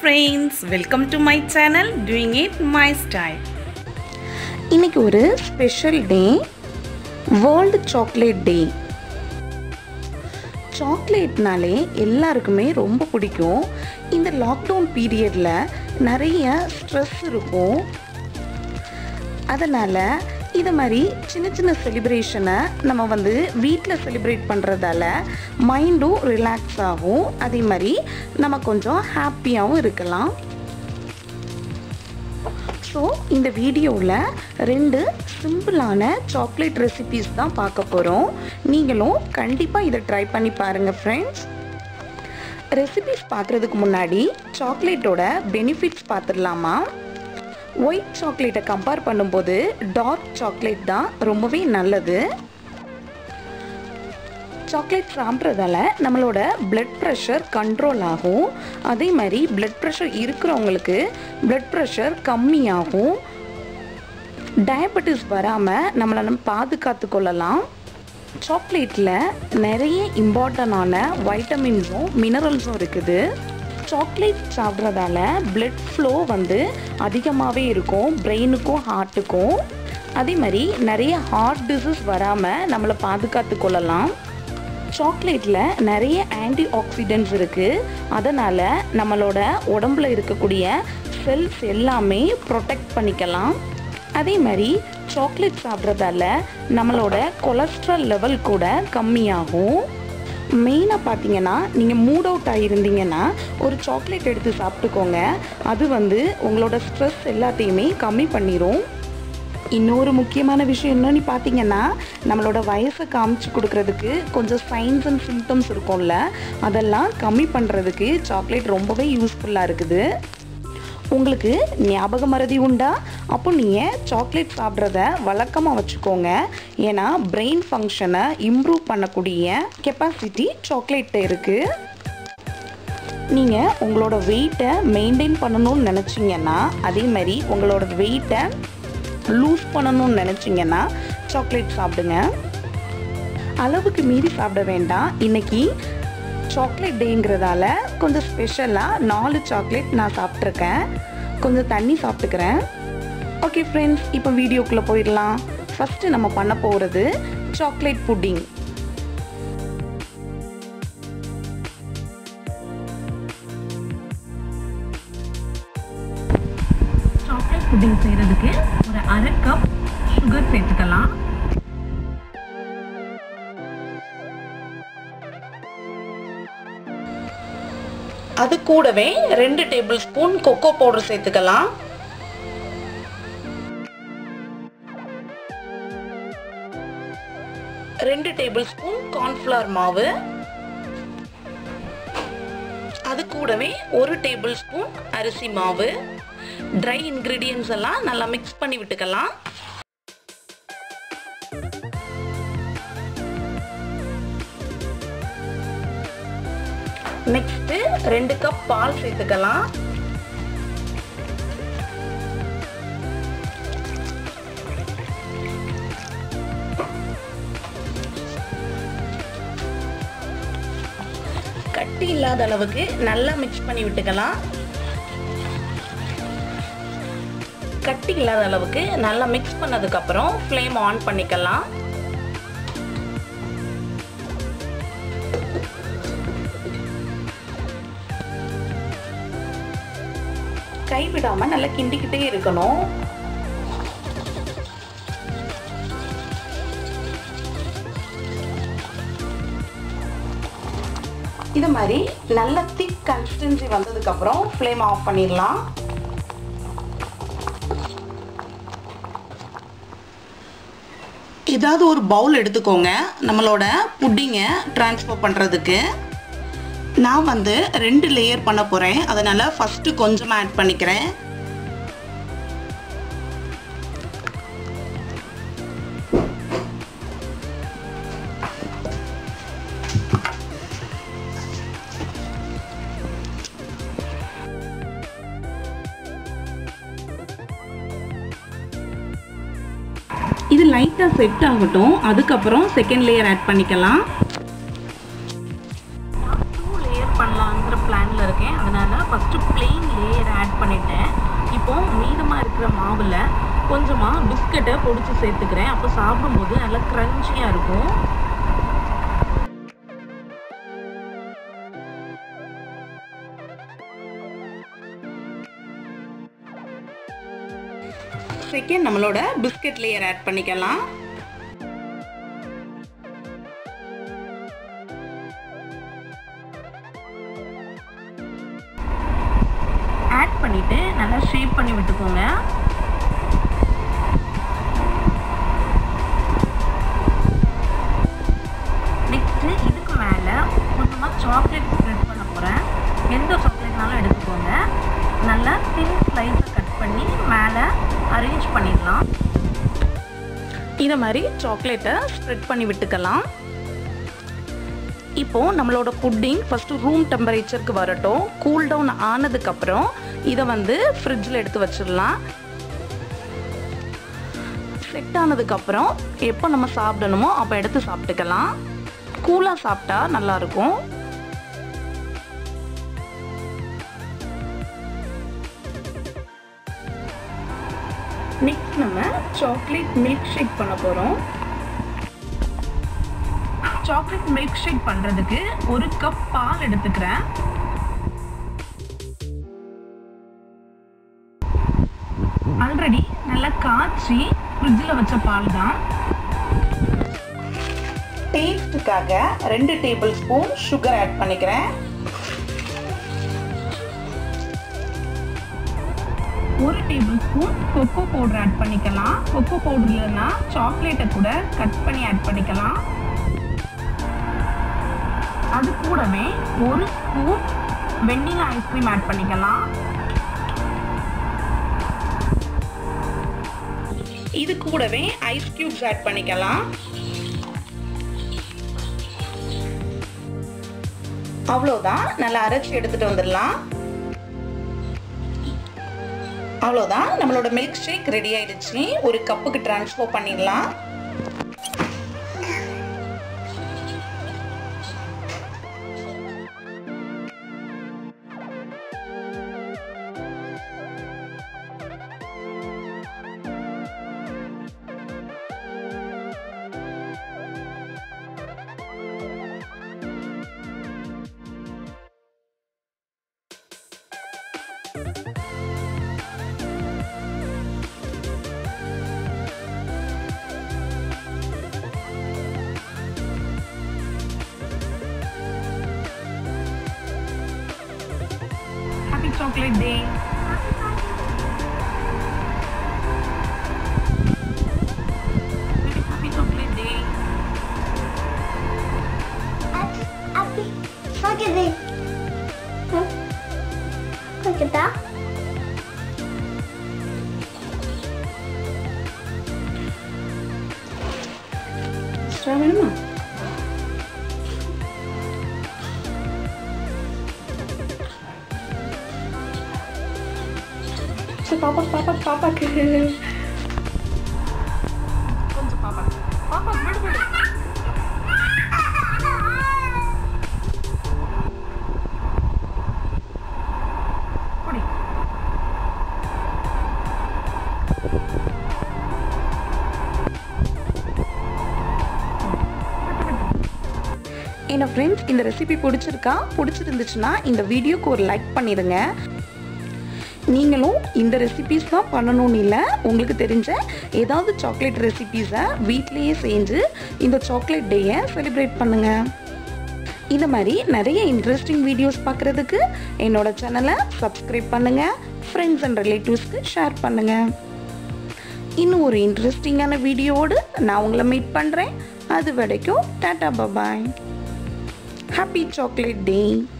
Friends welcome to my channel doing it my style இன்னைக்கு ஒரு special day world chocolate day சாக்லேட்னாலே எல்லாருக்குமே ரொம்ப பிடிக்கும் இந்த லாக்டவுன் பீரியடில் நிறைய ஸ்ட்ரெஸ் இருக்கும் அதனால் இது மாதிரி சின்ன சின்ன செலிப்ரேஷனை நம்ம வந்து வீட்டில் செலிப்ரேட் பண்ணுறதால மைண்டும் ரிலாக்ஸ் ஆகும் அதே மாதிரி நம்ம கொஞ்சம் ஹாப்பியாகவும் இருக்கலாம் ஸோ இந்த வீடியோவில் ரெண்டு சிம்பிளான சாக்லேட் ரெசிபீஸ் தான் பார்க்க போகிறோம் நீங்களும் கண்டிப்பாக இதை ட்ரை பண்ணி பாருங்கள் ஃப்ரெண்ட்ஸ் ரெசிபீஸ் பார்க்குறதுக்கு முன்னாடி சாக்லேட்டோட பெனிஃபிட்ஸ் பார்த்துடலாமா ஒயிட் சாக்லேட்டை கம்பேர் பண்ணும்போது டார்க் சாக்லேட் தான் ரொம்பவே நல்லது சாக்லேட் சாப்பிட்றதால நம்மளோட பிளட் ப்ரெஷர் கண்ட்ரோல் ஆகும் அதே மாதிரி பிளட் ப்ரெஷர் இருக்கிறவங்களுக்கு பிளட் ப்ரெஷர் கம்மியாகும் டயபெட்டிஸ் வராமல் நம்மளை நம்ம பாதுகாத்து கொள்ளலாம் சாக்லேட்டில் நிறைய இம்பார்ட்டண்டான வைட்டமின்ஸும் மினரல்ஸும் இருக்குது சாக்லேட் சாப்பிட்றதால பிளட் ஃப்ளோ வந்து அதிகமாகவே இருக்கும் பிரெயினுக்கும் ஹார்ட்டுக்கும் அதே மாதிரி நிறைய ஹார்ட் டிசீஸ் வராமல் நம்மளை பாதுகாத்து கொள்ளலாம் சாக்லேட்டில் நிறைய ஆன்டி ஆக்சிடென்ட்ஸ் இருக்குது அதனால் நம்மளோட உடம்புல இருக்கக்கூடிய செல்ஸ் எல்லாமே ப்ரொடெக்ட் பண்ணிக்கலாம் அதே மாதிரி சாக்லேட் சாப்பிட்றதால நம்மளோட கொலஸ்ட்ரால் லெவல் கூட கம்மியாகும் மெயினாக பார்த்தீங்கன்னா நீங்கள் மூட் அவுட் ஆகியிருந்தீங்கன்னா ஒரு சாக்லேட் எடுத்து சாப்பிட்டுக்கோங்க அது வந்து உங்களோட ஸ்ட்ரெஸ் எல்லாத்தையுமே கம்மி பண்ணிடும் இன்னொரு முக்கியமான விஷயம் என்னன்னு பார்த்தீங்கன்னா நம்மளோட வயசை காமிச்சு கொடுக்கறதுக்கு கொஞ்சம் சைன்ஸ் அண்ட் சிம்டம்ஸ் இருக்கும்ல அதெல்லாம் கம்மி பண்ணுறதுக்கு சாக்லேட் ரொம்பவே யூஸ்ஃபுல்லாக இருக்குது உங்களுக்கு ஞாபக மறதி உண்டா அப்போ நீங்கள் சாக்லேட் சாப்பிட்றத வழக்கமாக வச்சுக்கோங்க ஏன்னா பிரெயின் ஃபங்க்ஷனை இம்ப்ரூவ் பண்ணக்கூடிய கெப்பாசிட்டி சாக்லேட்டு இருக்குது நீங்கள் உங்களோட வெயிட்டை மெயின்டைன் பண்ணணும்னு நினச்சிங்கன்னா அதே மாதிரி உங்களோட வெயிட்டை லூஸ் பண்ணணும்னு நினச்சிங்கன்னா சாக்லேட் சாப்பிடுங்க அளவுக்கு மீறி சாப்பிட வேண்டாம் இன்னைக்கு சாக்லேட் டேங்கிறதால கொஞ்சம் ஸ்பெஷலாக நாலு சாக்லேட் நான் சாப்பிட்ருக்கேன் கொஞ்சம் தண்ணி சாப்பிட்டுக்கிறேன் ஓகே ஃப்ரெண்ட்ஸ் இப்போ வீடியோக்குள்ளே போயிடலாம் ஃபஸ்ட்டு நம்ம பண்ண போகிறது சாக்லேட் புட்டிங் சாக்லேட் புட்டிங் செய்கிறதுக்கு ஒரு அரை கப் சுகர் சேர்த்துக்கலாம் அது கூடவே ரெண்டு டேபிள் ஸ்பூன் கொக்கோ பவுடர் சேர்த்துக்கலாம் ரெண்டு டேபிள் ஸ்பூன் கார்ன்ஃப்ளவர் மாவு அது கூடவே ஒரு டேபிள் ஸ்பூன் அரிசி மாவு ட்ரை இன்க்ரீடியன்ஸ் எல்லாம் நல்லா மிக்ஸ் பண்ணி விட்டுக்கலாம் நெக்ஸ்ட்டு ரெண்டு கப் பால் சேர்த்துக்கலாம் கட்டி இல்லாத அளவுக்கு நல்லா மிக்ஸ் பண்ணி விட்டுக்கலாம் கட்டி இல்லாத அளவுக்கு நல்லா மிக்ஸ் பண்ணதுக்கப்புறம் ஃப்ளேம் ஆன் பண்ணிக்கலாம் கைவிடாம நல்லா கிண்டிக்கிட்டே இருக்கணும் இது மாதிரி நல்ல திக் கன்சிஸ்டன்சி வந்ததுக்கப்புறம் ஃப்ளேம் ஆஃப் பண்ணிடலாம் ஏதாவது ஒரு பவுல் எடுத்துக்கோங்க நம்மளோட புட்டிங்கை ட்ரான்ஸ்ஃபர் பண்ணுறதுக்கு நான் வந்து ரெண்டு லேயர் பண்ண போகிறேன் அதனால் ஃபஸ்ட்டு கொஞ்சம் ஆட் பண்ணிக்கிறேன் இது லைட்டாக செட் ஆகட்டும் அதுக்கப்புறம் செகண்ட் லேயர் ஆட் பண்ணிக்கலாம் டூ லேயர் பண்ணலாங்கிற பிளானில் இருக்கேன் அதனால் ஃபஸ்ட்டு பிளெயின் லேயர் இப்போ மீதமாக இருக்கிற மாவில் கொஞ்சமாக பிஸ்கட்டை பொடிச்சு சேர்த்துக்கிறேன் அப்போ சாப்பிடும்போது நல்லா க்ரன்ச்சியாக இருக்கும் செகண்ட் நம்மளோட பிஸ்கட் லேயர் ஆட் பண்ணிக்கலாம் ஆட் பண்ணிவிட்டு நல்லா ஷேப் பண்ணி விட்டுக்கோங்க நெக்ஸ்ட்டு இதுக்கு மேலே கொஞ்சமாக சாக்லேட் ஸ்ப்ரெட் பண்ண போகிறேன் எந்த சாக்லேட்னாலும் எடுத்துக்கோங்க நல்லா தின் ஸ்லைஸை கட் பண்ணி மேலே அரேஞ்ச் பண்ணிடலாம் இதை மாதிரி சாக்லேட்டை ஸ்ப்ரெட் பண்ணி விட்டுக்கலாம் இப்போ நம்மளோட புட்டிங் ஃபஸ்ட்டு ரூம் டெம்பரேச்சருக்கு வரட்டும் கூல் டவுன் ஆனதுக்கப்புறம் இதை வந்து ஃப்ரிட்ஜில் எடுத்து வச்சிடலாம் செட் ஆனதுக்கப்புறம் எப்போ நம்ம சாப்பிடணுமோ அப்போ எடுத்து சாப்பிட்டுக்கலாம் கூலாக சாப்பிட்டா நல்லாயிருக்கும் நெக்ஸ்ட் நம்ம சாக்லேட் மில்க் ஷேக் பண்ண போகிறோம் சாக்லேட் மில்க் ஷேக் பண்ணுறதுக்கு ஒரு கப் பால் எடுத்துக்கிறேன் ஆல்ரெடி நல்லா காய்ச்சி ஃப்ரிட்ஜில் வச்ச பால் தான் டேஸ்ட்டுக்காக ரெண்டு டேபிள் ஸ்பூன் சுகர் ஆட் பண்ணிக்கிறேன் ஒரு tablespoon cocoa powder add பண்ணிக்கலாம் கொக்கோ பவுடர் இல்லைன்னா சாக்லேட்டை கூட கட் பண்ணி ஆட் பண்ணிக்கலாம் அது கூடவே ஒரு ஸ்பூன் வெண்ணிலா ஐஸ்கிரீம் ஆட் பண்ணிக்கலாம் இது கூடவே ஐஸ் கியூப்ஸ் ஆட் பண்ணிக்கலாம் அவ்வளோதான் நல்லா அரைச்சி எடுத்துட்டு வந்துடலாம் அவ்வளோதான் நம்மளோட மில்க் ஷேக் ரெடி ஆயிடுச்சு ஒரு கப்புக்கு ட்ரான்ஸ்ஃபர் பண்ணிடலாம் happy chocolate day happy chocolate day Happy. Look at this. Huh? Look at that. Extra வேணுமா சரி பாப்பா பாப்பா பாப்பாக்கு கொஞ்சம் பாப்பா பாப்பா விடு விடு குடி என்ன ஃப்ரெண்ட்ஸ் இந்த ரெசிபி பிடிச்சிருக்கா பிடிச்சிருந்துச்சுன்னா இந்த வீடியோக்கு ஒரு லைக் பண்ணிடுங்க நீங்களும் இந்த ரெசிபீஸ் தான் பண்ணணும்னு இல்லை உங்களுக்கு தெரிஞ்ச ஏதாவது சாக்லேட் ரெசிபீஸை வீட்லேயே செஞ்சு இந்த சாக்லேட் டேயை செலிப்ரேட் பண்ணுங்கள் இந்த மாதிரி நிறைய இன்ட்ரெஸ்டிங் வீடியோஸ் பார்க்குறதுக்கு என்னோட சேனலை சப்ஸ்கிரைப் பண்ணுங்கள் ஃப்ரெண்ட்ஸ் அண்ட் ரிலேட்டிவ்ஸ்க்கு ஷேர் பண்ணுங்கள் இன்னும் ஒரு இன்ட்ரெஸ்டிங்கான வீடியோவோடு நான் உங்களை மீட் பண்ணுறேன் அது வரைக்கும் டாட்டா பபாய் ஹாப்பி சாக்லேட் டே